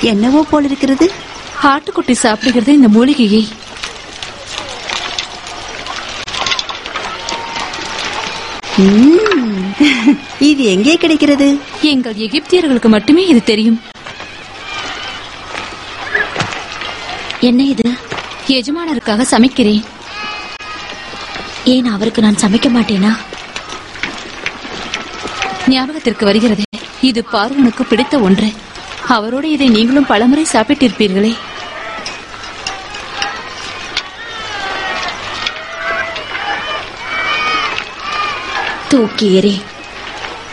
என்னவோ போல் இருக்கிறது ஆட்டுக்குட்டி சாப்பிடுகிறது இந்த மூலிகையை ம்ம். இது எங்கே கிடைக்கிறது எங்கள் எகிப்தியர்களுக்கு மட்டுமே இது தெரியும் என்ன இது எஜமானருக்காக சமைக்கிறேன் ஏன் அவருக்கு நான் சமைக்க மாட்டேனா ஞாபகத்திற்கு வருகிறது இது பார்வனுக்கு பிடித்த ஒன்று அவரோடு இதை நீங்களும் பலமுறை சாப்பிட்டிருப்பீர்களே தூக்கி எறி